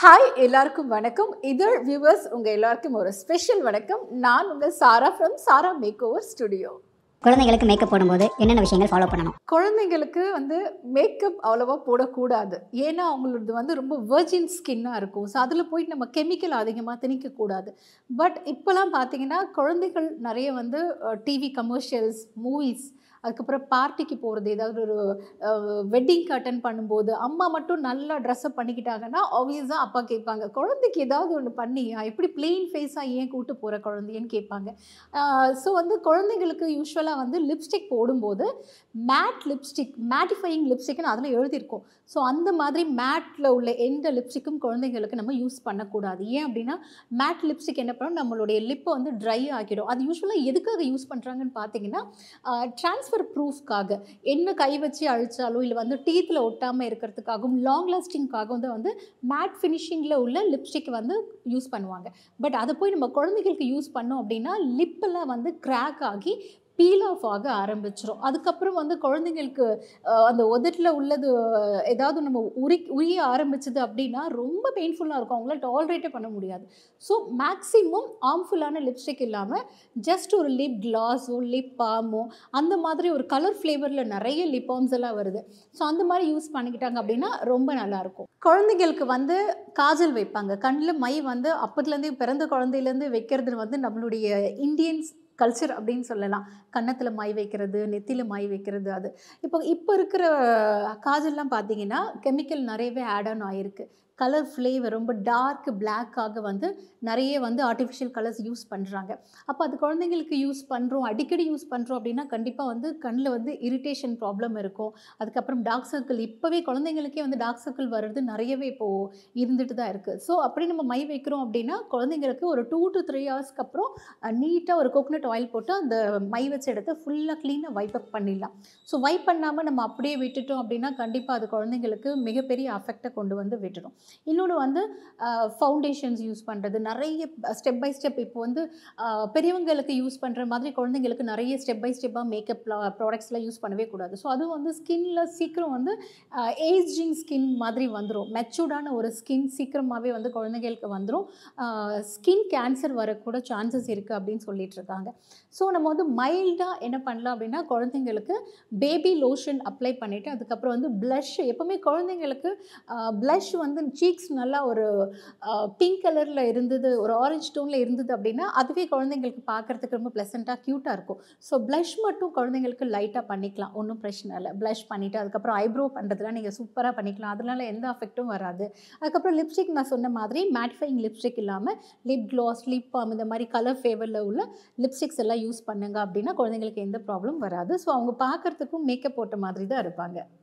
hi எல்லாருக்கும் வணக்கம் இதழ் வியூவர்ஸ் உங்கள் எல்லாருக்கும் ஒரு ஸ்பெஷல் வணக்கம் நான் உங்கள் Sara from Sara make over studio குழந்தைங்களுக்கு மேக்கப் போடும்போது என்னென்ன விஷயங்கள் ஃபாலோ பண்ணணும் குழந்தைங்களுக்கு வந்து மேக்கப் அவ்வளோவா போடக்கூடாது ஏன்னா அவங்களது வந்து ரொம்ப வெர்ஜின் ஸ்கின்னாக இருக்கும் ஸோ அதில் போயிட்டு நம்ம கெமிக்கல் அதிகமாக திணிக்கக்கூடாது பட் இப்போலாம் பார்த்தீங்கன்னா குழந்தைகள் நிறைய வந்து டிவி கமர்ஷியல்ஸ் மூவிஸ் அதுக்கப்புறம் பார்ட்டிக்கு போகிறது ஏதாவது ஒரு வெட்டிங்க்கு அட்டன் பண்ணும்போது அம்மா மட்டும் நல்லா ட்ரெஸ்அப் பண்ணிக்கிட்டாங்கன்னா ஆப்வியஸாக அப்பா கேட்பாங்க குழந்தைக்கு ஏதாவது ஒன்று பண்ணியா எப்படி பிளெயின் ஃபேஸாக ஏன் கூட்டு போகிற குழந்தையன்னு கேட்பாங்க ஸோ வந்து குழந்தைங்களுக்கு யூஸ்வலாக வந்து லிப்ஸ்டிக் போடும்போது மேட் லிப்ஸ்டிக் மேட்டிஃபையிங் லிப்ஸ்டிக்னு அதில் எழுதியிருக்கும் ஸோ அந்த மாதிரி மேட்டில் உள்ள எந்த லிப்ஸ்டிக்கும் குழந்தைங்களுக்கு நம்ம யூஸ் பண்ணக்கூடாது ஏன் அப்படின்னா மேட் லிப்ஸ்டிக் என்ன பண்ணும் நம்மளுடைய லிப்பை வந்து ட்ரை ஆக்கிடும் அது யூஸ்வலாக எதுக்காக யூஸ் பண்ணுறாங்கன்னு பார்த்தீங்கன்னா ட்ரான்ஸ்ஃபர் ப்ரூஃப்காக என்ன கை வச்சு அழிச்சாலும் இல்லை வந்து டீத்தில் ஒட்டாமல் இருக்கிறதுக்காகவும் லாங் லாஸ்டிங்காகவும் தான் வந்து மேட் ஃபினிஷிங்கில் உள்ள லிப்ஸ்டிக் வந்து யூஸ் பண்ணுவாங்க பட் அதை போய் நம்ம குழந்தைகளுக்கு யூஸ் பண்ணோம் அப்படின்னா லிப்பெல்லாம் வந்து கிராக் ஆகி பீல் ஆஃப் ஆக ஆரம்பிச்சிரும் அதுக்கப்புறம் வந்து குழந்தைங்களுக்கு அஹ், அந்த உதட்டில் உள்ளது அஹ், ஏதாவது நம்ம உரி உரிய ஆரம்பிச்சது அப்படின்னா ரொம்ப பெயின்ஃபுல்லாக இருக்கும் அவங்களால டாலரேட்டே பண்ண முடியாது ஸோ மேக்ஸிமம் ஆர்ம்ஃபுல்லான லிப்ஸ்டிக் இல்லாமல் ஜஸ்ட் ஒரு லிப் கிளாஸோ லிப் பாமோ அந்த மாதிரி ஒரு கலர் ஃப்ளேவரில் நிறைய லிப் பாம்ஸ் எல்லாம் வருது ஸோ அந்த மாதிரி யூஸ் பண்ணிக்கிட்டாங்க அப்படின்னா ரொம்ப நல்லாயிருக்கும் குழந்தைங்களுக்கு வந்து காஜல் வைப்பாங்க கண்ணில் மை வந்து அப்பத்துலேருந்தே பிறந்த குழந்தையிலேருந்து வைக்கிறது வந்து நம்மளுடைய இந்தியன்ஸ் கல்ச்சர் அப்படின்னு சொல்லலாம் கன்னத்தில் மை வைக்கிறது நெத்தியில் மை வைக்கிறது அது இப்போ இப்போ இருக்கிற காஜல்லாம் பார்த்தீங்கன்னா கெமிக்கல் நிறையவே ஆட் ஆன் ஆகிருக்கு கலர் ஃப்ளேவர் ரொம்ப டார்க் பிளாக்காக வந்து நிறைய வந்து ஆர்டிஃபிஷியல் கலர்ஸ் யூஸ் பண்ணுறாங்க அப்போ அது குழந்தைங்களுக்கு யூஸ் பண்ணுறோம் அடிக்கடி யூஸ் பண்ணுறோம் அப்படின்னா கண்டிப்பாக வந்து கண்ணில் வந்து இரிட்டேஷன் ப்ராப்ளம் இருக்கும் அதுக்கப்புறம் டார்க் சர்க்கிள் இப்போவே குழந்தைங்களுக்கே வந்து டார்க் சர்க்கிள் வர்றது நிறையவே இப்போது இருந்துட்டு தான் இருக்குது ஸோ அப்படி நம்ம மை வைக்கிறோம் அப்படின்னா குழந்தைங்களுக்கு ஒரு டூ டு த்ரீ ஹவர்ஸ்க்கு அப்புறம் நீட்டாக ஒரு கோகனட் ஆயில் போட்டு அந்த மை வச்ச இடத்த ஃபுல்லாக க்ளீனாக வைப் அப் பண்ணிடலாம் ஸோ வைப் பண்ணாமல் நம்ம அப்படியே விட்டுட்டோம் அப்படின்னா கண்டிப்பாக அது குழந்தைங்களுக்கு மிகப்பெரிய அஃபெக்டை கொண்டு வந்து விட்டுடும் இன்னொன்று வந்து ஃபவுண்டேஷன்ஸ் யூஸ் பண்ணுறது நிறைய ஸ்டெப் பை ஸ்டெப் இப்போ வந்து ஆஹ், பெரியவங்களுக்கு யூஸ் பண்ணுற மாதிரி குழந்தைங்களுக்கு நிறைய ஸ்டெப் பை ஸ்டெப்பாக மேக்கப் ப்ராடக்ட்ஸ்லாம் யூஸ் பண்ணவே கூடாது ஸோ அதுவும் வந்து ஸ்கின்ல சீக்கிரம் வந்து ஏஜிங் ஸ்கின் மாதிரி வந்துடும் மெச்சூர்டான ஒரு ஸ்கின் சீக்கிரமாகவே வந்து குழந்தைங்களுக்கு வந்துடும் ஸ்கின் கேன்சர் வரக்கூட சான்சஸ் இருக்குது அப்படின்னு சொல்லிட்டு இருக்காங்க ஸோ நம்ம வந்து மைல்டாக என்ன பண்ணலாம் அப்படின்னா குழந்தைங்களுக்கு பேபி லோஷன் அப்ளை பண்ணிவிட்டு அதுக்கப்புறம் வந்து ப்ளஷ் எப்போவுமே குழந்தைங்களுக்கு ப்ளஷ் வந்து சீக்ஸ் நல்லா ஒரு பிங்க் கலரில் இருந்தது ஒரு ஆரஞ்சு டோனில் இருந்தது அப்படின்னா அதுவே குழந்தைங்களுக்கு பார்க்குறதுக்கு ரொம்ப ப்ளசண்ட்டாக க்யூட்டாக இருக்கும் ஸோ ப்ளஷ் மட்டும் குழந்தைங்களுக்கு லைட்டாக பண்ணிக்கலாம் ஒன்றும் பிரச்சனை இல்லை ப்ளஷ் பண்ணிவிட்டு அதுக்கப்புறம் ஐப்ரோ பண்ணுறதுலாம் நீங்கள் சூப்பராக பண்ணிக்கலாம் அதனால எந்த அஃபெக்ட்டும் வராது அதுக்கப்புறம் லிப்ஸ்டிக் நான் சொன்ன மாதிரி மேட்டிஃபைங் லிப்ஸ்டிக் இல்லாமல் லிப் க்ளாஸ் லிப் பாம் இந்த மாதிரி கலர் ஃபேவரில் உள்ள லிப்ஸ்டிக்ஸ் எல்லாம் யூஸ் பண்ணுங்க அப்படின்னா குழந்தைங்களுக்கு எந்த ப்ராப்ளம் வராது ஸோ அவங்க பார்க்குறதுக்கும் மேக்கப் போட்ட மாதிரி தான் இருப்பாங்க